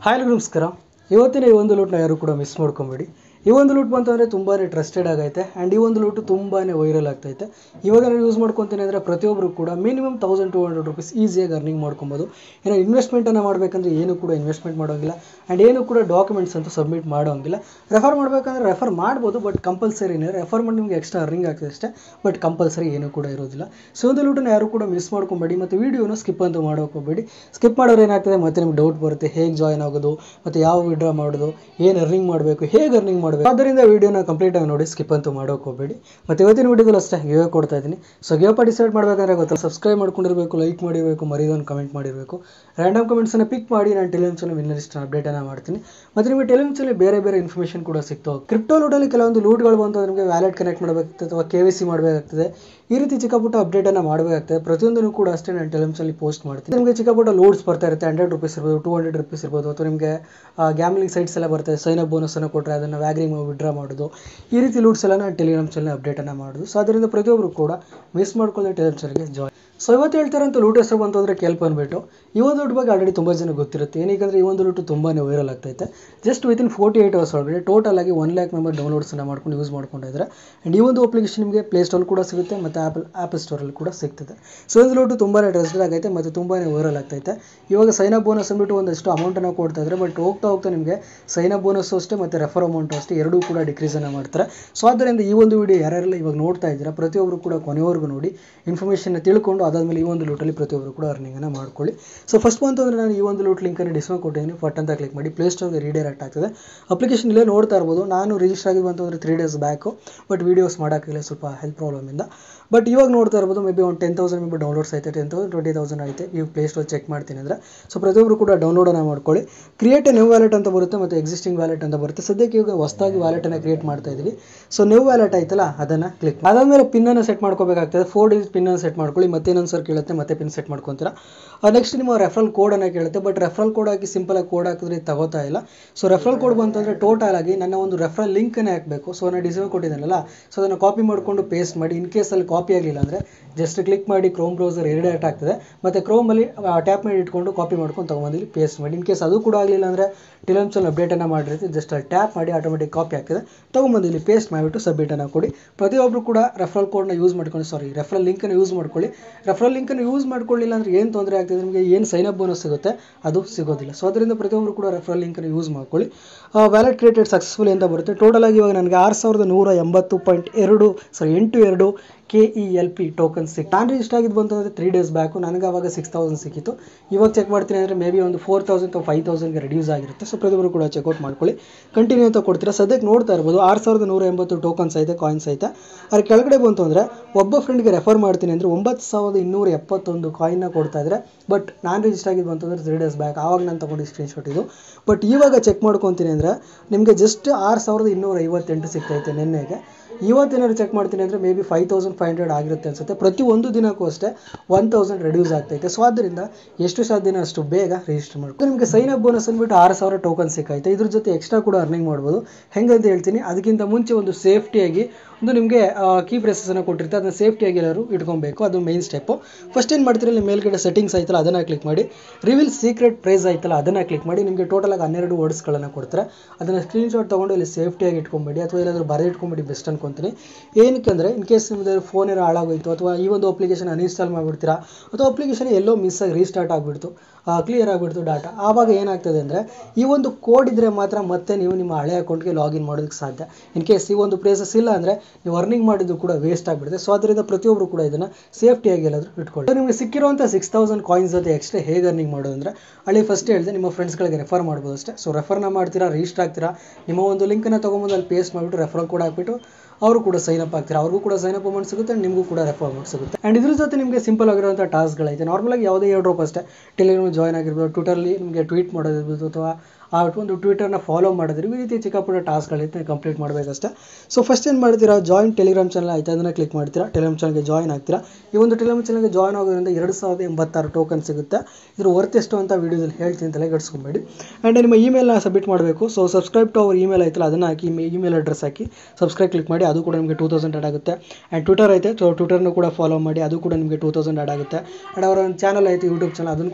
hi ಎಲ್ಲರಿಗೂ ನಮಸ್ಕಾರ ಇವತ್ತಿನ ಈ ಒಂದು ಲೂಟ್ನ ಯಾರು ಕೂಡ ಮಿಸ್ ಮಾಡ್ಕೊಬೇಡಿ ಈ ಒಂದು ಲೂಟ್ ಬಂತಂದರೆ ತುಂಬಾ ಟ್ರಸ್ಟೆಡ್ ಆಗೈತೆ ಆ್ಯಂಡ್ ಈ ಒಂದು ಲೂಟು ತುಂಬಾ ವೈರಲ್ ಆಗ್ತೈತೆ ಇವಾಗ ನಾನು ಯೂಸ್ ಮಾಡ್ಕೊತೀನಿ ಅಂದರೆ ಪ್ರತಿಯೊಬ್ಬರು ಕೂಡ minimum thousand two hundred rupees ಈಸಿಯಾಗಿ ಅರ್ನಿಂಗ್ ಮಾಡ್ಕೊಬೋದು ಏನೋ ಇನ್ವೆಸ್ಟ್ಮೆಂಟನ್ನು ಮಾಡಬೇಕಂದ್ರೆ ಏನು ಕೂಡ ಇನ್ವೆಸ್ಟ್ಮೆಂಟ್ ಮಾಡೋಂಗಿಲ್ಲ ಆ್ಯಂಡ್ ಏನು ಕೂಡ ಡಾಕ್ಯುಮೆಂಟ್ಸ್ ಅಂತೂ ಸಬ್ಮಿಟ್ ಮಾಡೋಂಗಿಲ್ಲ ರೆಫರ್ ಮಾಡಬೇಕಂದ್ರೆ ರೆಫರ್ ಮಾಡ್ಬೋದು ಬಟ್ ಕಂಪಲ್ಸರಿನೇ ರೆಫರ್ ಮಾಡಿ ನಿಮಗೆ ಎಕ್ಸ್ಟ್ರಾ ಅರ್ನಿಂಗ್ ಆಗ್ತದೆ ಅಷ್ಟೇ ಬಟ್ ಕಂಪಲ್ಸರಿ ಏನೂ ಕೂಡ ಇರೋದಿಲ್ಲ ಸೊ ಒಂದು ಲೂಟನ್ನು ಯಾರು ಕೂಡ ಮಿಸ್ ಮಾಡ್ಕೊಬೇಡಿ ಮತ್ತು ವೀಡಿಯೋನ ಸ್ಕಿಪ್ ಅಂತೂ ಮಾಡೋಕೆ ಹೋಗಬೇಡಿ ಸ್ಕಿಪ್ ಮಾಡೋರು ಏನಾಗ್ತದೆ ಮತ್ತೆ ನಿಮ್ಗೆ ಡೌಟ್ ಬರುತ್ತೆ ಹೇಗೆ ಜಾಯ್ನ್ ಆಗೋದು ಮತ್ತು ಯಾವ ವಿಡ್ರಾ ಮಾಡೋದು ಏನು ಅರ್ನಿಂಗ್ ಮಾಡಬೇಕು ಹೇಗೆ ಅರ್ನಿಂಗ್ ಮಾಡಬೇಕು ಆದ್ದರಿಂದ ವೀಡಿಯೋನ ಕಂಪ್ಲೀಟ್ ಆಗಿ ನೋಡಿ ಸ್ಕಿಪ್ ಅಂತೂ ಮಾಡೋಕೆ ಹೋಗಬೇಡಿ ಮತ್ತು ಇವತ್ತಿನ ವೀಡಿಯೋದಲ್ಲಿ ಅಷ್ಟೇ ಗಿವೆ ಕೊಡ್ತಾ ಇದ್ದೀನಿ ಸೊ ಗಿವೆ ಪಾರ್ಟಿಸಿಪೇಟ್ ಮಾಡಬೇಕಂದ್ರೆ ಗೊತ್ತಲ್ಲ ಸಬ್ಸ್ಕ್ರೈಬ್ ಮಾಡ್ಕೊಂಡಿರಬೇಕು ಲೈಕ್ ಮಾಡಿರಬೇಕು ಮರಿದೊಂದು ಕಮೆಂಟ್ ಮಾಡಿರಬೇಕು ರ್ಯಾಂಡಮ್ ಕಮೆಂಟ್ಸನ್ನು ಪಿಕ್ ಮಾಡಿ ನಾನು ಟೆಲಿಗ್ರಾಮ್ ಚಾನಲ್ ವಿನ್ನರ್ ಲಿಸ್ಟ್ ಅಪ್ಡೇಟನ್ನು ಮಾಡ್ತೀನಿ ಮತ್ತು ನಿಮಗೆ ಟೆಲಿಗ್ರಾಮ್ ಚಾನಲ್ ಬೇರೆ ಬೇರೆ ಇನ್ಫಾರ್ಮೇಷನ್ ಕೂಡ ಸಿಗ್ತಾವೆ ಕ್ರಿಪ್ಟೋ ಲೂಟಲ್ಲಿ ಕೆಲವೊಂದು ಲೂಟ್ಗಳು ಬಂತು ಅಂದ್ರೆ ನಿಮಗೆ ವ್ಯಾಲೆಟ್ ಕನೆಕ್ಟ್ ಮಾಡಬೇಕಾಗ್ತದೆ ಅಥವಾ ಕೆ ವಿ ಸಿ ಮಾಡಬೇಕಾಗ್ತದೆ ಈ ರೀತಿ ಚಿಕ್ಕ ಪುಟ್ಟ ಅಪ್ಡೇಟನ್ನು ಮಾಡಬೇಕಾಗ್ತದೆ ಪ್ರತಿಯೊಂದನ್ನು ಕೂಡ ಅಷ್ಟೇ ನಾನು ಟೆಲಿಗ್ರಾಮ್ ಚಾನಲ್ ಪೋಸ್ಟ್ ಮಾಡ್ತೀನಿ ನಿಮಗೆ ಚಿಕ್ಕ ಪುಟ್ಟ ಲೋಡ್ಸ್ ಬರ್ತಾ ಇರುತ್ತೆ ಹಂಡ್ರೆಡ್ ರುಪೀಸ್ ಇರ್ಬೋದು ಟೂ ಹಂಡ್ರೆಡ್ ರುಪೀಸ್ ಇರ್ಬೋದು ಅಥವಾ ನಿಮಗೆ ಗ್ಯಾಮ್ಲಿಂಗ್ ಸೈಟ್ಸ್ ಎಲ್ಲ ಬರ್ತದೆ ಸೈನ್ ಅಪ್ ಬೋನಸನ್ನು ಕೊಟ್ಟರೆ ಅದನ್ನು ವ್ಯಾಗ್ರಿಂಗ್ ವಿಡ್ರಾ ಮಾಡೋದು ಈ ರೀತಿ ಲೂಟ್ಸ್ ಎಲ್ಲ ನಾನು ಟೆಲಿಗ್ರಾಮ್ ಚಾನಲ್ ಅಪ್ಡೇಟನ್ನು ಮಾಡೋದು ಸೊ ಅದರಿಂದ ಪ್ರತಿಯೊಬ್ಬರು ಕೂಡ ಮಿಸ್ ಮಾಡ್ಕೊಳ್ಳೋ ಟೆಲಿಗ್ರಾಮ್ ಚಾನಲ್ಗೆ ಜಾಯ್ನ್ ಸೊ ಇವತ್ತು ಹೇಳ್ತಾರಂತ ಲೂಟ್ ಹೆಸರು ಬಂತು ಅಂದರೆ ಕೇಳ್ಪ ಅಂದ್ಬಿಟ್ಟು ಈ ಒಂದು ಲೂಟ್ ಬಗ್ಗೆ ಆಲ್ರೆಡಿ ತುಂಬ ಜನ ಗೊತ್ತಿರುತ್ತೆ ಏನಕ್ಕೆ ಈ ಒಂದು ಲೂಟು ತುಂಬಾ ವೈರಲ್ ಆಗ್ತೈತೆ just within forty eight hours ಒಳಗಡೆ ಟೋಟಲ್ ಆಗಿ ಒನ್ ಲ್ಯಾಕ್ ಮೆಂಬರ್ ಡೌನ್ಲೋಡ್ಸನ್ನು ಮಾಡ್ಕೊಂಡು ಯೂಸ್ ಮಾಡ್ಕೊಂಡಿದ್ದಾರೆ ಆ್ಯಂಡ್ ಈ ಒಂದು ಅಪ್ಲಿಕೇಶನ್ ನಿಮಗೆ ಪ್ಲೇಸ್ಟೋರ್ ಕೂಡ ಸಿಗುತ್ತೆ ಮತ್ತು ಆ್ಯಪಲ್ ಆ್ಯಪ್ ಸ್ಟೋರಲ್ಲಿ ಕೂಡ ಸಿಗ್ತದೆ ಸೊ ಒಂದು ಲೂಟು ತುಂಬಾ ಟ್ರಸ್ಟೆಡ್ ಆಗೈತೆ ಮತ್ತು ತುಂಬಾ ವೈರಲ್ ಆಗ್ತೈತೆ ಇವಾಗ ಸೈನ್ ಅಪ್ ಬೋನಸ್ ಅಂದ್ಬಿಟ್ಟು ಒಂದಷ್ಟು ಅಮೌಂಟನ್ನು ಕೊಡ್ತಾ ಇದ್ದಾರೆ ಬಟ್ ಹೋಗ್ತಾ ಹೋಗ್ತಾ ನಿಮಗೆ ಸೈನ್ ಅಪ್ ಬೋನಸ್ಸು ಅಷ್ಟೇ ಮತ್ತು ರೆಫರ್ ಅಮೌಂಟು ಅಷ್ಟೇ ಎರಡೂ ಕೂಡ ಡಿಕ್ರೀಸನ್ನು ಮಾಡ್ತಾರೆ ಸೊ ಆದ್ದರಿಂದ ಈ ಒಂದು ವಿಡಿಯೋ ಯಾರ್ಯಾರೆಲ್ಲ ಇವಾಗ ನೋಡ್ತಾ ಇದ್ದೀರಾ ಪ್ರತಿಯೊಬ್ಬರು ಕೂಡ ಕೊನೆವರೆಗೂ ನೋಡಿ ಇನ್ಫಾರ್ಮೇಷನ್ನ ತಿಳ್ಕೊಂಡು ಅದಾದಮೇಲೆ ಈ ಒಂದು ಲೂಟಲ್ಲಿ ಪ್ರತಿಯೊಬ್ಬರು ಕೂಡ ಅರ್ನಿಂಗನ್ನು ಮಾಡ್ಕೊಳ್ಳಿ ಸೊ ಫಸ್ಟ್ ಬಂತು ಅಂದರೆ ನಾನು ಈ ಒಂದು ಲೂಟ್ ಲಿಂಕನ್ನು ಡಿಸ್ಕೌಂಟ್ ಕೊಟ್ಟಿದ್ದೀನಿ ಫಟ್ ಅಂತ ಕ್ಲಿಕ್ ಮಾಡಿ ಪ್ಲೇಸ್ಟೋರ್ಗೆ ರೀಡೈರೆಕ್ಟ್ ಆಗ್ತದೆ ಅಪ್ಲಿಕೇಶನ್ ಇಲ್ಲೇ ನೋಡ್ತಾ ಇರ್ಬೋದು ನಾನು ರಿಜಿಸ್ಟರ್ ಆಗಿದ್ದು ಬಂತು ಅಂದರೆ three days back but videos ಮಾಡೋಕ್ಕಿಲ್ಲ ಸ್ವಲ್ಪ ಹೆಲ್ತ್ ಪ್ರಾಬ್ಲಮಿಂದ ಬಟ್ ಇವಾಗ ನೋಡ್ತಾ ಇರ್ಬೋದು ಮೇ ಬಿ ಒಂದು ಟೆನ್ ತೌಸಂಡ್ ಮೆಂಬರ್ ಡೌನ್ಲೋಡ್ಸ್ ಐತೆ ಟೆನ್ ತೌಸಂಡ್ ಟ್ವೆಂಟಿ ತೌಸಂಡ್ ಐತೆ ನೀವು ಪ್ಲೇಸ್ಟೋರ್ ಚೆಕ್ ಮಾಡ್ತೀನಿ ಅಂದರೆ ಸೊ ಪ್ರತಿಯೊಬ್ಬರು ಕೂಡ ಡೌನ್ಲೋಡನ್ನು ಮಾಡ್ಕೊಳ್ಳಿ ಕ್ರಿಯೇಟ್ ಎ ನ್ಯೂ ವ್ಯಾಲೆಟ್ ಅಂತ ಬರುತ್ತೆ ಮತ್ತು ಎಕ್ಸಿಸ್ಟಿಂಗ್ ವ್ಯಾಲೆಟ್ ಅಂತ ಬರುತ್ತೆ ಸದ್ಯಕ್ಕೆ ಈಗ ಹೊಸದಾಗಿ ವ್ಯಾಲೆಟನ್ನು ಕ್ರಿಯೇಟ್ ಮಾಡ್ತಾ ಇದ್ದೀವಿ ಸೊ ನ್ಯೂ ವ್ಯಾಲೆಟ್ ಆಯ್ತಲ್ಲ ಅದನ್ನು ಕ್ಲಿಕ್ ಅದಾದಮೇಲೆ ಪಿನ್ನನ್ನು ಸೆಟ್ ಮಾಡ್ಕೋಬೇಕಾಗ್ತದೆ ಫೋರ್ ಡಿಜಿಟ್ ಪಿನ್ನನ್ನು ಸೆಟ್ ಮಾಡ್ಕೊಳ್ಳಿ ಮತ್ತೆ ಇನ್ನೊಂದು ಸರ್ ಕೇಳುತ್ತೆ ಮತ್ತೆ ಪಿನ್ ಸೆಟ್ ಮಾಡ್ಕೊತೀರಾ ನೆಕ್ಸ್ಟ್ ನಿಮ್ಮ ರೆಫರಲ್ ಕೋಡನ್ನು ಕೇಳುತ್ತೆ ಬಟ್ ರೆಫರಲ್ ಕೋಡ್ ಹಾಕಿ ಸಿಂಪಲಾಗಿ ಕೋಡ್ ಹಾಕಿದ್ರೆ ಇದು ತಗೋತಾ ಇಲ್ಲ ಸೊ ರೆಫರಲ್ ಕೋಡ್ ಬಂತಂದರೆ ಟೋಟಲ್ ಆಗಿ ನನ್ನ ಒಂದು ರೆಫರಲ್ ಲಿಂಕನ್ನೇ ಹಾಕಬೇಕು ಸೊ ನಾನು ಡಿಸೈನ್ ಕೊಟ್ಟಿದ್ದಾನಲ್ಲ ಸೊ ಅದನ್ನು ಕಾಪಿ ಮಾಡಿಕೊಂಡು ಪೇಸ್ಟ್ ಮಾಡಿ ಇನ್ ಕೇಸ್ ಅಲ್ಲಿ ಕಾಪಿ ಆಗಲಿಲ್ಲ ಅಂದರೆ ಜಸ್ಟ್ ಕ್ಲಿಕ್ ಮಾಡಿ ಕ್ರೋಮ್ ಬ್ರೌಸರ್ ಎರಡೇಟ್ ಆಗ್ತದೆ ಮತ್ತು ಕ್ರೋಮಲ್ಲಿ ಟ್ಯಾಪ್ ಮಾಡಿ ಇಟ್ಕೊಂಡು ಕಾಪಿ ಮಾಡ್ಕೊಂಡು ತೊಗೊಂಬಂದು ಇಲ್ಲಿ ಪೇಸ್ಟ್ ಮಾಡಿ ಇನ್ ಕೇಸ್ ಅದು ಕೂಡ ಆಗಲಿಲ್ಲ ಅಂದರೆ ಟೆಲಿಗ್ರಾಮ್ ಚಾನಲ್ ಅಪ್ಡೇಟನ್ನು ಮಾಡಿರ್ತೀವಿ ಜಸ್ಟ್ ಅಲ್ಲಿ ಟ್ಯಾಪ್ ಮಾಡಿ ಆಟೋಮೆಟಿಕ್ ಕಾಪಿ ಆಗ್ತದೆ ತೊಗೊಂಬಂದು ಇಲ್ಲಿ ಪೇಸ್ಟ್ ಮಾಡಿಬಿಟ್ಟು ಸಬ್ಮಿಟನ್ನು ಕೊಡಿ ಪ್ರತಿಯೊಬ್ಬರು ಕೂಡ ರೆಫರಲ್ ಕೋಡ್ನ ಯೂಸ್ ಮಾಡ್ಕೊಂಡು ಸಾರಿ ರೆಫರಲ್ ಲಿಂಕನ್ನು ಯೂಸ್ ಮಾಡ್ಕೊಳ್ಳಿ ರೆಫರಲ್ ಲಿಂಕನ್ನು ಯೂಸ್ ಮಾಡ್ಕೊಳ್ಳಿಲ್ಲ ಅಂದರೆ ಏನು ತೊಂದರೆ ಆಗ್ತದೆ ನಿಮಗೆ ಏನು ಸೈನ್ ಅಪ್ ಬೋನಸ್ ಸಿಗುತ್ತೆ ಅದು ಸಿಗೋದಿಲ್ಲ ಸೊ ಅದರಿಂದ ಪ್ರತಿಯೊಬ್ಬರು ಕೂಡ ರೆಫರಲ್ ಲಿಂಕನ್ನು ಯೂಸ್ ಮಾಡ್ಕೊಳ್ಳಿ ವ್ಯಾಲೆಟ್ ಕ್ರಿಯೇಟೆಡ್ ಸಕ್ಸಸ್ಫುಲ್ ಅಂತ ಬರುತ್ತೆ ಟೋಟಲ್ ಆಗಿ ಇವಾಗ ನನಗೆ ಆರು ಸಾವಿರದ ನೂರ ಎಂಬತ್ತು ಪಾಯಿಂಟ್ ಎರಡು ಸಾರಿ ಎಂಟು ಎರಡು K E L P token ಸಿಕ್ ನಾನು ರಿಜಿಸ್ಟರ್ ಆಗಿದ್ದು ಬಂತಂದರೆ ತ್ರೀ ಡೇಸ್ ಬ್ಯಾಕು ನನಗೆ ಅವಾಗ ಸಿಕ್ಸ್ ತೌಸಂಡ್ ಸಿಕ್ಕಿತ್ತು ಇವಾಗ ಚೆಕ್ ಮಾಡ್ತೀನಿ ಅಂದರೆ ಮೇ ಬಿ ಒಂದು ಫೋರ್ ತೌಸಂಡ್ ಅಥವಾ ಫೈವ್ ತೌಸಂಡ್ಗೆ ರೆಡ್ಯೂಸ್ ಆಗಿರುತ್ತೆ ಸೊ ಪ್ರತಿಯೊಬ್ಬರು ಕೂಡ ಚೆಕ್ಔಟ್ ಮಾಡ್ಕೊಳ್ಳಿ ಕಂಟಿನ್ಯೂ ಅಂತ ಕೊಡ್ತೀರಾ ಸದ್ಯಕ್ಕೆ ನೋಡ್ತಾ ಇರ್ಬೋದು ಆರು ಸಾವಿರದ ನೂರ ಎಂಬತ್ತು ಟೋಕನ್ಸ್ ಐತೆ ಕಾಯಿನ್ಸ್ ಐತೆ ಅದ್ರ ಕೆಳಗಡೆ ಬಂತು ಅಂದರೆ ಒಬ್ಬ ಫ್ರೆಂಡ್ಗೆ ರೆಫರ್ ಮಾಡ್ತೀನಿ ಅಂದರೆ ಒಂಬತ್ತು ಸಾವಿರದ ಇನ್ನೂರ ಎಪ್ಪತ್ತೊಂದು ಕಾಯಿನ್ನ ಕೊಡ್ತಾ ಇದ್ದಾರೆ ಬಟ್ ನಾನು ರಿಜಿಸ್ಟರ್ ಆಗಿದ್ದು ಬಂತಂದರೆ ತ್ರೀ ಡೇಸ್ ಬ್ಯಾಕ್ ಆವಾಗ ನಾನು ತೊಗೊಂಡು ಸ್ಕ್ರೀನ್ಶಾಟ್ ಇದು ಬಟ್ ಇವಾಗ ಚೆಕ್ ಮಾಡ್ಕೊತೀನಿ ಅಂದರೆ ನಿಮಗೆ ಜಸ್ಟ್ ಆರು ಸಾವಿರದ ಇನ್ನೂರ ಐವತ್ತೆಂಟು ಸಿಗ್ತೈತೆ ನಿನ್ನೆಗೆ ಇವತ್ತೇನಾದ್ರು ಚೆಕ್ ಮಾಡ್ತೀನಿ ಅಂದರೆ maybe five thousand five hundred ಆಗಿರುತ್ತೆ ಅನ್ಸುತ್ತೆ ಪ್ರತಿ ಒಂದು ದಿನಕ್ಕೂ ಅಷ್ಟೇ ಒನ್ ತೌಸಂಡ್ ರೆಡ್ಯೂಸ್ ಆಗ್ತೈತೆ ಸೊ ಆದ್ದರಿಂದ ಎಷ್ಟು ಸಾಧ್ಯನೋ ಅಷ್ಟು ಬೇಗ ರಿಜಿಸ್ಟರ್ ಮಾಡ್ಕೊಂಡು ನಿಮಗೆ ಸೈನ್ ಅಪ್ ಬೋನಸ್ ಅಂದ್ಬಿಟ್ಟು ಆರು ಸಾವಿರ ಟೋಕನ್ ಸಿಕ್ಕೈತೆ ಇದ್ರ ಜೊತೆ ಎಕ್ಸ್ಟ್ರಾ ಕೂಡ ಅರ್ನಿಂಗ್ ಮಾಡ್ಬೋದು ಹೆಂಗಂತ ಹೇಳ್ತೀನಿ ಅದಕ್ಕಿಂತ ಮುಂಚೆ ಒಂದು ಸೇಫ್ಟಿಯಾಗಿ ಒಂದು ನಿಮಗೆ ಕೀ ಪ್ರೆಸಸ್ಸನ್ನು ಕೊಟ್ಟಿರ್ತಾರೆ ಅದನ್ನು ಸೇಫ್ಟಿಯಾಗಿ ಎಲ್ಲರೂ ಇಟ್ಕೊಬೇಕು ಅದು ಮೈನ್ ಸ್ಟೆಪ್ಪು ಫಸ್ಟ್ ಏನು ಮಾಡ್ತೀರಿ ಇಲ್ಲಿ ಮೇಲ್ಗಡೆ ಸೆಟ್ಟಿಂಗ್ಸ್ ಆಯ್ತಲ್ಲ ಅದನ್ನು ಕ್ಲಿಕ್ ಮಾಡಿ ರಿವಿಲ್ ಸೀಕ್ರೆಟ್ ಪ್ರೈಸ್ ಆಯ್ತಲ್ಲ ಅದನ್ನು ಕ್ಲಿಕ್ ಮಾಡಿ ನಿಮಗೆ ಟೋಟಲ್ ಆಗಿ ಹನ್ನೆರಡು ವರ್ಡ್ಸ್ಗಳನ್ನು ಕೊಡ್ತಾರೆ ಅದನ್ನು ಸ್ಕ್ರೀನ್ಶಾಟ್ ತೊಗೊಂಡು ಇಲ್ಲಿ ಸೇಫ್ಟಿಯಾಗಿ ಇಟ್ಕೊಂಬೇಡಿ ಅಥವಾ ಎಲ್ಲಾದರೂ ಬರೆದಿಟ್ಕೊಂಬಿಡಿ ಬೆಸ್ಟ್ ಅನ್ಕೊತೀನಿ ಏನಕ್ಕೆ ಅಂದರೆ ಇನ್ ಕೇಸ್ ನಿಮ್ಮದು ಫೋನ್ ಏನೋ ಹಾಳಾಗೋಯ್ತು ಅಥವಾ ಈ ಒಂದು ಅಪ್ಲಿಕೇಶನ್ ಅನ್ಇನ್ಸ್ಟಾಲ್ ಮಾಡಿಬಿಡ್ತೀರಾ ಅಥವಾ ಅಪ್ಲಿಕೇಶನ್ ಎಲ್ಲೋ ಮಿಸ್ ಆಗಿ ರೀಸ್ಟಾರ್ಟ್ ಆಗಿಬಿಡ್ತು ಕ್ಲಿಯರ್ ಆಗಿಬಿಡ್ತು ಡಾಟಾ ಆವಾಗ ಏನಾಗ್ತದೆ ಅಂದರೆ ಈ ಒಂದು ಕೋಡ್ ಇದ್ದರೆ ಮಾತ್ರ ಮತ್ತೆ ನೀವು ನಿಮ್ಮ ಹಳೆ ಅಕೌಂಟ್ಗೆ ಲಾಗಿನ್ ಮಾಡೋದಕ್ಕೆ ಸಾಧ್ಯ ಇನ್ ಕೇಸ್ ಈ ಒಂದು ಪ್ಲೇಸಸ್ ಇಲ್ಲ ಅಂದರೆ ನೀವು ಅರ್ನಿಂಗ್ ಮಾಡಿದ್ದು ಕೂಡ ವೇಸ್ಟ್ ಆಗಿಬಿಡುತ್ತೆ ಸೊ ಅದರಿಂದ ಪ್ರತಿಯೊಬ್ಬರು ಕೂಡ ಇದನ್ನು ಸೇಫ್ಟಿಯಾಗಿ ಎಲ್ಲಾದರೂ ಇಟ್ಕೊಳ್ಳಿ ನಿಮಗೆ ಸಿಕ್ಕಿರುವಂಥ ಸಿಕ್ಸ್ ತೌಸಂಡ್ ಕಾಯಿನ್ಸ್ ಜೊತೆ ಎಕ್ಸ್ಟ್ರಾ ಹೇಗೆ ಅರ್ನಿಂಗ್ ಮಾಡೋದು ಅಂದರೆ ಅಲ್ಲಿ ಫಸ್ಟ್ ಹೇಳಿದೆ ನಿಮ್ಮ ಫ್ರೆಂಡ್ಸ್ಗಳಿಗೆ ರೆಫರ್ ಮಾಡ್ಬೋದು ಅಷ್ಟೇ ಸೊ ರೆಫರ್ನ ಮಾಡ್ತೀರಾ ರಿಜಿಸ್ಟರ್ ಆಗ್ತೀರಾ ನಿಮ್ಮ ಒಂದು ಲಿಂಕನ್ನು ತೊಗೊಂಬಂದು ಅಲ್ಲಿ ಪೇಸ್ಟ್ ಮಾಡಿಬಿಟ್ಟು ರೆಫರ್ ಕೂಡ ಹಾಕ್ಬಿಟ್ಟು ಅವರು ಕೂಡ ಸೈನ್ ಅಪ್ ಆಗ್ತಾರೆ ಅವ್ರಿಗೂ ಕೂಡ ಸೈನ್ ಅಪ್ ಅಮೌಂಟ್ ಸಿಗುತ್ತೆ ನಿಮಗೂ ಕೂಡ ರೆಫರ್ ಅಮೌಂಟ್ ಸಿಗುತ್ತೆ ಆ್ಯಂಡ್ ಇದ್ರ ಜೊತೆ ನಿಮಗೆ ಸಿಂಪಲ್ ಆಗಿರುವಂಥ ಟಾಸ್ಕ್ಗಳೈತೆ ನಾರ್ಮಲಾಗಿ ಯಾವುದೇ ಎರಡು ರೂಪಾಯಿ ಅಷ್ಟೇ ಟೆಲಿಗ್ರಾಮ್ ಜಾಯ್ನ್ ಆಗಿರ್ಬೋದು ಟ್ವಿಟರ್ಲಿ ನಿಮಗೆ ಟ್ವೀಟ್ ಮಾಡೋದಿರ್ಬೋದು ಅಥವಾ ಆ ಒಂದು ಟ್ವಿಟರ್ನ ಫಾಲೋ ಮಾಡಿದ್ರೆ ಈ ರೀತಿ ಚಿಕ್ಕ ಪುಟ್ಟ ಟಾಸ್ಕ್ಗಳೈತೆ ಕಂಪ್ಲೀಟ್ ಮಾಡಬೇಕಷ್ಟೇ ಸೊ ಫಸ್ಟ್ ಏನು ಮಾಡ್ತೀರಾ ಜಾಯಿನ್ ಟೆಲಿಗ್ರಾಮ್ ಚಾನಲ್ ಆಯ್ತು ಅದನ್ನು ಕ್ಲಿಕ್ ಮಾಡ್ತೀರಾ ಟೆಲಿಗ್ರಾಮ್ ಚಾನಲ್ಗೆ ಜಾಯ್ನ್ ಆಗ್ತೀರಾ ಈ ಒಂದು ಟೆಲಿಗ್ರಾಮ್ ಚಾನಲ್ಗೆ ಜಾಯ್ನ್ ಆಗೋದ್ರಿಂದ ಎರಡು ಸಾವಿರದ ಎಂಬತ್ತಾರು ಟೋಕನ್ ಸಿಗುತ್ತೆ ಇದ್ರ ವರ್ತ್ ಎಷ್ಟು ಅಂತ ವೀಡಿಯೋದಲ್ಲಿ ಹೇಳ್ತೀನಿ ತಲೆ ಗಡಿಸ್ಕೊಂಬೇಡಿ ಆ್ಯಂಡ್ ನಿಮ್ಮ ಇಮೇಲ್ನ ಸಬ್ಮಿಟ್ ಮಾಡಬೇಕು ಸೊ ಸಬ್ಸ್ಕ್ರೈಬ್ ಟು ಅವ್ರ ಇಮೇಲ್ ಆಯ್ತಲ್ಲ ಅದನ್ನು ಹಾಕಿ ಇಮೇಲ್ ಅಡ್ರೆಸ್ ಹಾಕಿ ಸಬ್ಸ್ಕ್ರೈಬ್ ಕ್ಲಿಕ್ ಮಾಡಿ ಅದು ಕೂಡ ನಿಮಗೆ ಟೂ ತೌಸಂಡ್ ಆಡ್ ಆಗುತ್ತೆ ಆ್ಯಂಡ್ ಟ್ವಿಟರ್ ಐತೆ ಸೊ ಟ್ವಿಟರ್ನು ಕೂಡ ಫಾಲೋ ಮಾಡಿ ಅದು ಕೂಡ ನಿಮಗೆ ಟೂ ತೌಸಂಡ್ ಆಡ್ ಆಗುತ್ತೆ ಆ್ಯಂಡ್ ಅವರ ಒಂದು ಚಾನಲ್ ಐತೆ ಯೂಟ್ಯೂಬ್ ಚಾನಲ್ ಅದನ್ನು ಕೂಡ ಸಬ್ಸ್ಕ್ರೈಬ್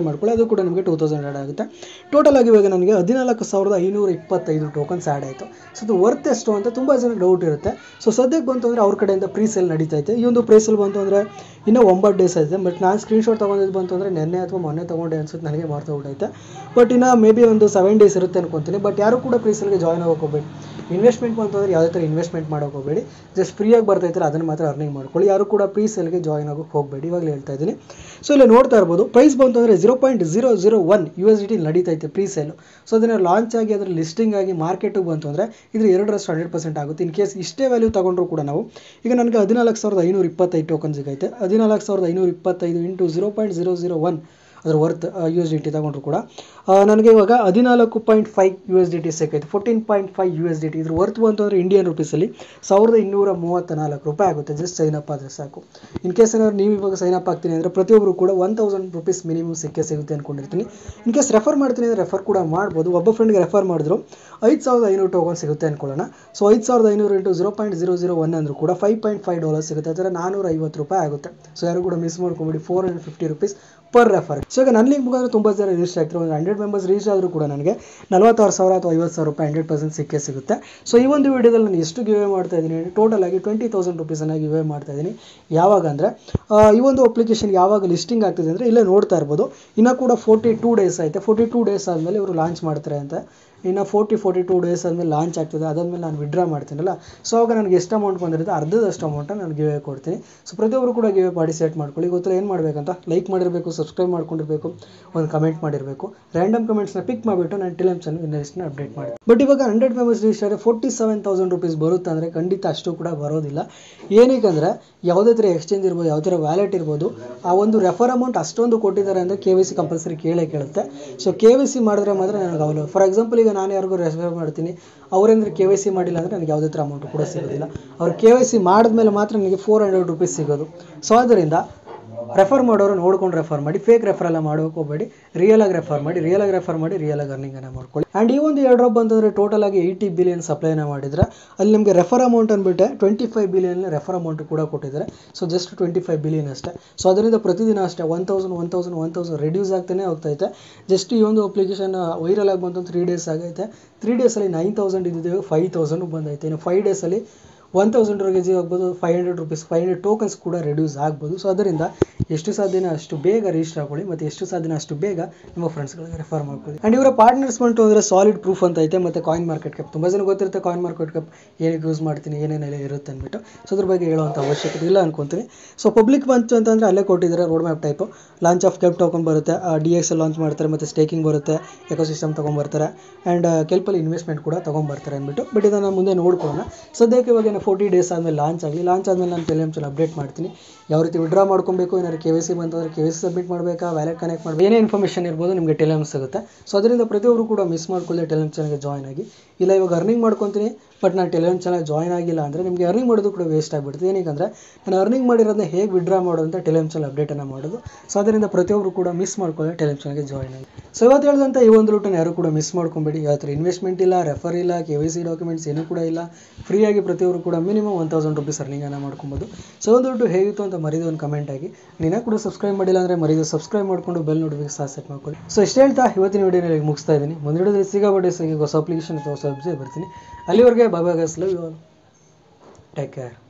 ಮಾಡ್ಕೊಳ್ಳಿ ಅದು ಕೂಡ ನಿಮಗೆ ಟೂ ತೌಸಂಡ್ ಆ್ಯಡ್ ಆಗುತ್ತೆ ಟೋಟಲ್ ಆಗಿ ಇವಾಗ ನನಗೆ ಹದಿನಾಲ್ಕು ಸಾವಿರದ ಐನೂರ ಇಪ್ಪತ್ತೈದು ಟೋಕನ್ಸ್ ಆ್ಯಡ್ ಆಯಿತು ಸೊ ಅದು ವರ್ತ್ ಎಷ್ಟು ಅಂತ ತುಂಬ ಜನ ಡೌಟ್ ಇರುತ್ತೆ ಸೊ ಸದ್ಯಕ್ಕೆ ಬಂತು ಅಂದರೆ ಅವ್ರ ಕಡೆಯಿಂದ ಪ್ರೀ ಸೇಲ್ ನಡೀತಾ ಐತೆ ಈ ಒಂದು ಪ್ರೀ ಸೇಲ್ ಬಂತು ಅಂದರೆ ಇನ್ನೂ ಒಂಬತ್ತು ಡೇಸ್ ಐತೆ ಬಟ್ ನಾನು ಸ್ಕ್ರೀನ್ಶಾಟ್ ತೊಗೊಂಡಿದ್ದು ಬಂತು ಅಂದರೆ ನೆನ್ನೆ ಅಥವಾ ಮೊನ್ನೆ ತೊಗೊಂಡೆ ಅನ್ಸುತ್ತೆ ನನಗೆ ಮಾಡ್ತಾ ಬಿಟ್ಟೈತೆ ಬಟ್ ಇನ್ನು ಮೇ ಬಿ ಒಂದು ಸೆವೆನ್ ಡೇಸ್ ಇರುತ್ತೆ ಅನ್ಕೊತೀನಿ ಬಟ್ ಯಾರು ಕೂಡ ಪ್ರೀ ಸೇಲ್ಗೆ ಜಾಯ್ನ್ ಆಗೋಕೆ ಹೋಗ್ಬೇಡಿ ಇನ್ವೆಸ್ಟ್ಮೆಂಟ್ ಬಂತು ಅಂದರೆ ಯಾವುದೇ ಥರ ಇನ್ವೆಸ್ಟ್ಮೆಂಟ್ ಮಾಡೋಕೆ ಹೋಗಬೇಡಿ ಜಸ್ಟ್ ಫ್ರೀಯಾಗಿ ಬರ್ತೈತಲ್ಲ ಅದನ್ನು ಮಾತ್ರ ಅರ್ನಿಂಗ್ ಮಾಡ್ಕೊಳ್ಳಿ ಯಾರು ಕೂಡ ಪ್ರೀ ಸೇಲ್ಗೆ ಜಾಯ್ನ್ ಆಗೋಕೆ ಹೋಗಬೇಡಿ ಇವಾಗಲೇ ಹೇಳ್ತಾ ಇದ್ದೀನಿ ಸೊ ಇಲ್ಲಿ ನೋಡ್ತಾ ಇರ್ಬೋದು ಪ್ರೈಸ್ ಬಂತು ಅಂದರೆ zero point zero zero one U S D T ನಡೀತೈತೆ ಪ್ರೀ ಸೇಲು ಸೊ ಅದನ್ನು ಲಾಂಚ್ ಆಗಿ ಅದರ ಲಿಸ್ಟಿಂಗ್ ಆಗಿ ಮಾರ್ಕೆಟಿಗೆ ಬಂತು ಅಂದರೆ ಇದ್ರ ಎರಡರಷ್ಟು ಹಂಡ್ರೆಡ್ ಪರ್ಸೆಂಟ್ ಆಗುತ್ತೆ ಇನ್ ಕೇಸ್ ಇಷ್ಟೇ ವ್ಯಾಲ್ಯೂ ತಗೊಂಡ್ರು ಕೂಡ ನಾವು ಈಗ ನನಗೆ ಹದಿನಾಲ್ಕು ಸಾವಿರದ ಐನೂರ ಇಪ್ಪತ್ತೈದು ಟೋಕನ್ ಸಿಗೈತೆ ಹದಿನಾಲ್ಕು ಸಾವಿರದ ಐನೂರ ಇಪ್ಪತ್ತೈದು into zero point zero zero one ಅದರ worth U S D T ತಗೊಂಡ್ರು ಕೂಡ ಆ, ನನಗೆ ಇವಾಗ ಹದಿನಾಲ್ಕು point five U S D T ಸಿಕ್ಕೈತೆ fourteen point five U S D T ಇದ್ರ ವರ್ತ್ ಬಂತು ಅಂದರೆ ಇಂಡಿಯನ್ ರುಪೀಸಲ್ಲಿ ಸಾವಿರದ ಇನ್ನೂರ ಮೂವತ್ತ ನಾಲ್ಕು ರೂಪಾಯಿ ಆಗುತ್ತೆ ಜಸ್ಟ್ ಸೈನ್ ಅಪ್ ಆದರೆ ಸಾಕು ಇನ್ ಕೇಸ್ ಏನಾದ್ರು ನೀವು ಇವಾಗ ಸೈನ್ ಅಪ್ ಆಗ್ತೀನಿ ಅಂದರೆ ಪ್ರತಿಯೊಬ್ಬರು ಕೂಡ ಒನ್ ತೌಸಂಡ್ ರುಪೀಸ್ ಮಿನಿಮಮ್ ಸಿಕ್ಕೇ ಸಿಗುತ್ತೆ ಅಂದ್ಕೊಂಡಿರ್ತೀನಿ ಇನ್ ಕೇಸ್ ರೆಫರ್ ಮಾಡ್ತೀನಿ ಅಂದರೆ ರೆಫರ್ ಕೂಡ ಮಾಡ್ಬೋದು ಒಬ್ಬ ಫ್ರೆಂಡ್ಗೆ ರೆಫರ್ ಮಾಡಿದ್ರು ಐದು ಸಾವಿರದ ಐನೂರು ಟೋಕನ್ ಸಿಗುತ್ತೆ ಅಂದ್ಕೊಳ್ಳೋಣ ಸೊ ಐದು ಸಾವಿರದ ಐನೂರು into zero point zero zero one ಅಂದರೂ ಕೂಡ ಫೈವ್ ಪಾಯಿಂಟ್ ಫೈವ್ ಡಾಲರ್ ಸಿಗುತ್ತೆ ಅದರ ನಾನ್ನೂರ ಐವತ್ತು ರೂಪಾಯಿ ಆಗುತ್ತೆ ಸೊ ಯಾರು ಕೂಡ ಮಿಸ್ ಮಾಡ್ಕೊಂಬಿಡಿ four hundred fifty rupees per refer so ಈಗ ನನ್ನ ಲಿಂಕ್ ಮುಖಾಂತರ ತುಂಬ ಜನ ರಿಜಿಸ್ಟರ್ ಆಗ್ತಾರೆ ಒಂದು ಹಂಡ್ರೆಡ್ ಮೆಂಬರ್ಸ್ ರಿಜಿಸ್ಟರ್ ಆದರೂ ಕೂಡ ನನಗೆ ನಲವತ್ತಾರು ಸಾವಿರ ಅಥವಾ ಐವತ್ತು ಸಾವಿರ ರೂಪಾಯಿ ಹಂಡ್ರೆಡ್ ಪರ್ಸೆಂಟ್ ಸಿಕ್ಕೇ ಸಿಗುತ್ತೆ ಸೊ ಈ ಒಂದು ವಿಡಿಯೋದಲ್ಲಿ ನಾನು ಎಷ್ಟು ಗಿವೆ ಮಾಡ್ತಾ ಇದ್ದೀನಿ ಟೋಟಲ್ ಆಗಿ ಟ್ವೆಂಟಿ ತೌಸಂಡ್ ರುಪೀಸನ್ನು ಗಿವೆ ಮಾಡ್ತಾ ಇದ್ದೀನಿ ಯಾವಾಗ ಅಂದರೆ ಈ ಒಂದು ಅಪ್ಲಿಕೇಶನ್ ಯಾವಾಗ ಲಿಸ್ಟಿಂಗ್ ಆಗ್ತಿದೆ ಅಂದರೆ ಇಲ್ಲೇ ನೋಡ್ತಾ ಇರ್ಬೋದು ಇನ್ನೂ ಕೂಡ ಫೋರ್ಟಿ ಟೂ ಡೇಸ್ ಐತೆ ಫೋರ್ಟಿ ಟೂ ಡೇಸ್ ಆದಮೇಲೆ ಇವರು ಲಾಂಚ್ ಮಾಡ್ತಾರೆ ಅಂತ ಇನ್ನು ಫೋರ್ಟಿ ಫೋರ್ಟಿ ಟೂ ಡೇಸ್ ಆದಮೇಲೆ ಲಾಂಚ್ ಆಗ್ತದೆ ಅದಾದಮೇಲೆ ನಾನು ವಿಡ್ರಾ ಮಾಡ್ತೀನಲ್ಲ ಸೊ ಆವಾಗ ನನಗೆ ಎಷ್ಟು ಅಮೌಂಟ್ ಬಂದಿರುತ್ತೆ ಅರ್ಧದಷ್ಟು ಅಮೌಂಟನ್ನು ನಾನು ಗಿವೆ ಕೊಡ್ತೀನಿ ಸೊ ಪ್ರತಿಯೊಬ್ಬರು ಕೂಡ ಗಿವೆ ಪಾರ್ಟಿಸಿಪೇಟ್ ಮಾಡ್ಕೊಳ್ಳಿ ಗೊತ್ತಿಲ್ಲ ಏನು ಮಾಡಬೇಕಂತ ಲೈಕ್ ಮಾಡಿರಬೇಕು ಸಬ್ಸ್ಕ್ರೈಬ್ ಮಾಡ್ಕೊಂಡಿರಬೇಕು ಒಂದು ಕಮೆಂಟ್ ಮಾಡಿರಬೇಕು ರ್ಯಾಂಡಮ್ ಕಮೆಂಟ್ಸ್ನ ಪಿಕ್ ಮಾಡಿಬಿಟ್ಟು ನಾನು ಟೆಲಿಮ್ ಚಾನಲ್ ವಿನ್ನರ್ಸ್ನ ಅಪ್ಡೇಟ್ ಮಾಡಿ ಬಟ್ ಇವಾಗ hundred members register forty seven thousand rupees ಬರುತ್ತೆ ಅಂದರೆ ಖಂಡಿತ ಅಷ್ಟು ಕೂಡ ಬರೋದಿಲ್ಲ ಏನಕ್ಕೆ ಯಾವುದೇ ಥರ ಎಕ್ಸ್ಚೇಂಜ್ ಇರ್ಬೋದು ಯಾವುದೇ ಥರ ವ್ಯಾಲೆಟ್ ಇರ್ಬೋದು ಆ ಒಂದು ರೆಫರ್ ಅಮೌಂಟ್ ಅಷ್ಟೊಂದು ಕೊಟ್ಟಿದ್ದಾರೆ ಅಂದರೆ ಕೆ ವಿ ಸಿ ಕಂಪಲ್ಸರಿ ಕೇಳೇ ಕೇಳುತ್ತೆ ಸೊ ಕೆ ವಿ ಸಿ ಮಾಡಿದ್ರೆ ಮಾತ್ರ ನನಗೆ ಅವಲು ಫಾರ್ ಎಕ್ಸಾಂಪಲ್ ಈಗ ನಾನು ಯಾರಿಗೂ ರೆಫರ್ ಮಾಡ್ತೀನಿ ಅವರೇಂದ್ರೆ ಕೆ ವೈ ಸಿ ಮಾಡಿಲ್ಲ ಅಂದರೆ ನನಗೆ ಯಾವುದೇ ಥರ ಅಮೌಂಟ್ ಕೂಡ ಸಿಗೋದಿಲ್ಲ ಅವ್ರು ಕೆ ವೈ ಸಿ ಮಾಡಿದ್ಮೇಲೆ ಮಾತ್ರ ನನಗೆ ಫೋರ್ ಹಂಡ್ರೆಡ್ ರುಪೀಸ್ ಸಿಗೋದು ಸೊ ಆದ್ದರಿಂದ ರೆಫರ್ ಮಾಡೋರು ನೋಡ್ಕೊಂಡು ರೆಫರ್ ಮಾಡಿ ಫೇಕ್ ರೆಫರ್ ಎಲ್ಲ ಮಾಡೋಕೆ ಹೋಗಬೇಡಿ ರಿಯಲ್ ಆಗಿ ರೆಫರ್ ಮಾಡಿ ರಿಯಲ್ ಆಗಿ ರೆಫರ್ ಮಾಡಿ ರಿಯಲ್ ಆಗಿ ಅರ್ನಿಂಗನ್ನು ಮಾಡ್ಕೊಳ್ಳಿ ಆ್ಯಂಡ್ ಈ ಒಂದು ಎರಡು ಡ್ರಾಪ್ ಬಂತಂದರೆ ಟೋಟಲ್ ಆಗಿ ಏಯ್ಟಿ ಬಿಲಿಯನ್ ಸಪ್ಲೈನ ಮಾಡಿದ್ರೆ ಅಲ್ಲಿ ನಿಮಗೆ ರೆಫರ್ ಅಮೌಂಟ್ ಅಂದ್ಬಿಟ್ಟೆ twenty five billion refer amount ಕೂಡ ಕೊಟ್ಟಿದ್ದಾರೆ so just twenty five billion ಅಷ್ಟೇ ಸೊ ಅದರಿಂದ ಪ್ರತಿದಿನ ಅಷ್ಟೇ one thousand one thousand one thousand reduce ಆಗ್ತಾನೆ ಹೋಗ್ತೈತೆ ಜಸ್ಟ್ ಈ ಒಂದು ಅಪ್ಲಿಕೇಶನ್ ವೈರಲ್ ಆಗಿ ಬಂತು ತ್ರೀ ಡೇಸ್ ಆಗೈತೆ ತ್ರೀ ಡೇಸಲ್ಲಿ ನೈನ್ ತೌಸಂಡ್ ಇದ್ದಿದ್ದೇವೆ ಫೈವ್ ತೌಸಂಡ್ ಬಂದೈತೆ ಇನ್ನು ಫೈವ್ ಡೇಸಲ್ಲಿ ಒನ್ ತೌಸಂಡ್ ರುಪೀಸ್ ಆಗ್ಬೋದು five hundred rupees five hundred tokens ಕೂಡ ರೆಡ್ಯೂಸ್ ಆಗ್ಬೋದು ಸೊ ಅದರಿಂದ ಎಷ್ಟು ಸಾಧ್ಯನ ಅಷ್ಟು ಬೇಗ ರಿಜಿಸ್ಟರ್ ಆಗ್ಕೊಳ್ಳಿ ಮತ್ತು ಎಷ್ಟು ಸಾಧ್ಯನ ಅಷ್ಟು ಬೇಗ ನಿಮ್ಮ ಫ್ರೆಂಡ್ಸ್ಗಳಿಗೆ ರೆಫರ್ ಮಾಡ್ಕೊಳ್ಳಿ ಆ್ಯಂಡ್ ಇವರ ಪಾರ್ಟ್ನರ್ಸ್ ಬಂತು ಅಂದರೆ ಸಾಲಿಡ್ ಪ್ರೂಫ್ ಅಂತ ಐತೆ ಮತ್ತು ಕಾಯಿನ್ ಮಾರ್ಕೆಟ್ ಕ್ಯಾಪ್ ತುಂಬ ಜನ ಗೊತ್ತಿರುತ್ತೆ ಕಾಯಿನ್ ಮಾರ್ಕೆಟ್ ಕ್ಯಾಪ್ ಏನಕ್ಕೆ ಯೂಸ್ ಮಾಡ್ತೀನಿ ಏನೇನೆಲ್ಲ ಇರುತ್ತೆ ಅಂದ್ಬಿಟ್ಟು ಸೊ ಅದ್ರ ಬಗ್ಗೆ ಹೇಳುವಂಥ ಅವಶ್ಯಕತೆ ಇಲ್ಲ ಅನ್ಕೊತೀನಿ ಸೊ ಪಬ್ಲಿಕ್ ಬಂತು ಅಂತಂದರೆ ಅಲ್ಲೇ ಕೊಟ್ಟಿದ್ದಾರೆ road map type launch of ಕೆಪ್ ಟೋಕನ್ ಬರುತ್ತೆ ಡಿ ಎಕ್ಸ್ ಎಲ್ ಲಾಂಚ್ ಮಾಡ್ತಾರೆ ಮತ್ತು ಸ್ಟೇಕಿಂಗ್ ಬರುತ್ತೆ ಎಕೋಸಿಸ್ಟಮ್ ತೊಗೊಂಬರ್ತಾರೆ ಆ್ಯಂಡ್ ಕೆಲ್ಪಲ್ಲಿ ಇನ್ವೆಸ್ಟ್ಮೆಂಟ್ ಕೂಡ ತೊಗೊಂಬರ್ತಾರೆ ಅಂದ್ಬಿಟ್ಟು ಬಟ್ ಇದನ್ನು ಮುಂದೆ ನೋಡ್ಕೊಳ್ಳೋಣ ಸದ್ಯಕ್ಕೆ ಇವಾಗ ಫೋರ್ಟಿ ಡೇಸ್ ಆದಮೇಲೆ ಲಾಂಚ್ ಆಗಲಿ ಲಾಂಚ್ ಆದಮೇಲೆ ನಾನು ಟೆಲಿಗ್ರಾಮ್ ಚಾನಲ್ ಅಪ್ಡೇಟ್ ಮಾಡ್ತೀನಿ ಯಾವ ರೀತಿ ವಿಡ್ರಾ ಮಾಡ್ಕೊಬೇಕು ಏನಾದ್ರು ಕೆ ವೈ ಸಿ ಬಂತಂದ್ರೆ ಕೆ ವೈ ಸಿ ಸಬ್ಮಿಟ್ ಮಾಡಬೇಕಾ ವ್ಯಾಲೆಟ್ ಕನೆಕ್ಟ್ ಮಾಡಬೇಕು ಏನೇ ಇನ್ಫಾರ್ಮೇಷನ್ ಇರ್ಬೋದು ನಿಮಗೆ ಟೆಲಿಗ್ರಾಮ್ ಸಿಗುತ್ತೆ ಸೊ ಅದರಿಂದ ಪ್ರತಿಯೊಬ್ಬರು ಕೂಡ ಮಿಸ್ ಮಾಡ್ಕೊಳ್ಳಿ ಟೆಲಿಗ್ರಾಮ್ ಚಾನಲ್ಗೆ ಜಾಯ್ನ್ ಆಗಿ ಇಲ್ಲ ಇವಾಗ ಅರ್ನಿಂಗ್ ಮಾಡ್ಕೊತೀನಿ ಬಟ್ ನಾನು ಟೆಲಿಗ್ರಾಮ್ ಚಾನಲ್ ಜಾಯ್ನ್ ಆಗಿಲ್ಲ ಅಂದರೆ ನಿಮಗೆ ಅರ್ನಿಂಗ್ ಮಾಡೋದು ಕೂಡ ವೇಸ್ಟ್ ಆಗಿಬಿಡ್ತದೆ ಏನಕ್ಕೆ ನಾನು ಅರ್ನಿಂಗ್ ಮಾಡಿರೋದನ್ನ ಹೇಗೆ ವಿಡ್ರಾ ಮಾಡೋದು ಅಂತ ಟೆಲಿಗ್ರಾಮ್ ಚಾನಲ್ ಅಪ್ಡೇಟನ್ನು ಮಾಡೋದು ಸೊ ಅದರಿಂದ ಪ್ರತಿಯೊಬ್ಬರು ಕೂಡ ಮಿಸ್ ಮಾಡ್ಕೊಳ್ಳಿ ಟೆಲಿಗ್ರಾಮ್ ಚಾನಲ್ಗೆ ಜಾಯ್ನ್ ಆಗಿ ಸೊ ಇವತ್ತು ಹೇಳಿದಂಥ ಈ ಒಂದು ರೂಟನ್ನು ಯಾರು ಕೂಡ ಮಿಸ್ ಮಾಡ್ಕೊಬೇಡಿ ಯಾವ ಥರ ಇನ್ವೆಸ್ಟ್ಮೆಂಟ್ ಇಲ್ಲ ರೆಫರ್ ಇಲ್ಲ ಕೆ ವೈ ಸಿ ಡಾಕ್ಯುಮೆಂಟ್ಸ್ ಏನೂ ಕೂಡ ಇಲ್ಲ ಫ್ರೀಯಾಗಿ ಪ್ರತಿಯೊಬ್ಬರು ಕೂಡ ಮಿನಿಮಮ್ ಒನ್ ತೌಸಂಡ್ ರುಪೀಸ್ ಅರ್ನಿಂಗನ್ನು ಮಾಡ್ಕೊಬೋದು ಸೊ ಒಂದು ದುಡ್ಡು ಹೇಗಿತ್ತು ಅಂತ ಮರಿದು ಒಂದು ಕಮೆಂಟ್ ಆಗಿ ನೀನು ಕೂಡ ಸಬ್ಸ್ಕ್ರೈಬ್ ಮಾಡಿಲ್ಲ ಅಂದರೆ ಮರಿದು ಸಬ್ಸ್ಕ್ರೈಬ್ ಮಾಡಿಕೊಂಡು ಬೆಲ್ ನೋಟಿಫಿಕೇಶನ್ ಸೆಟ್ ಮಾಡ್ಕೊಳ್ಳಿ ಸೊ ಇಷ್ಟು ಹೇಳ್ತಾ ಇವತ್ತಿನ ವಿಡಿಯೋನಲ್ಲಿ ಮುಗಿಸ್ತಾ ಇದ್ದೀನಿ ಮುಂದಿನ ವಿಡಿಯೋದಲ್ಲಿ ಸಿಗಾಬಡ್ಡಿ ಸಿಗಿ ಹೊಸ ಅಪ್ಲಿಕೇಶನ್ ಅಥವಾ ಹೊಸ ವೆಬ್ಸೈಟ್ ಬರ್ತೀನಿ ಅಲ್ಲಿವರೆಗೆ ಬಾಬಾ ಗಸ್ love you all take care